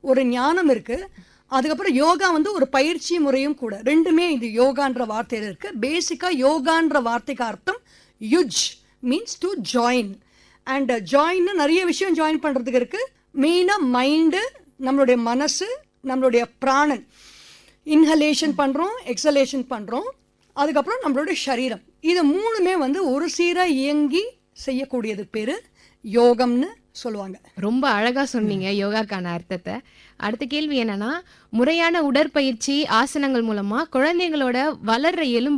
ஒரு ஞானம் இருக்கு அதுக்கப்புறம் யோகா வந்து ஒரு பயிற்சி முறையும் கூட ரெண்டுமே இது யோகான்ற வார்த்தையில இருக்கு பேசிக்கா யோகான்ற வார்த்தைக்கு அர்த்தம் யுஜ் means to join and join நிறைய விஷயம் ஜாயின் பண்றதுக்கு இருக்கு மெயினா மைண்டு நம்மளுடைய மனசு நம்மளுடைய பிராணன் இன்ஹலேஷன் பண்றோம் எக்ஸலேஷன் பண்றோம் அதுக்கப்புறம் நம்மளுடைய சரீரம் இது மூணுமே வந்து ஒரு சீரா இயங்கி செய்யக்கூடியது பேரு யோகம்னு சொல்லுவாங்க ரொம்ப அழகா சொன்னீங்க யோகாக்கான அர்த்தத்தை அடுத்த கேள்வி என்னன்னா முறையான உடற்பயிற்சி ஆசனங்கள் மூலமா குழந்தைங்களோட வளர்ற எலும்பு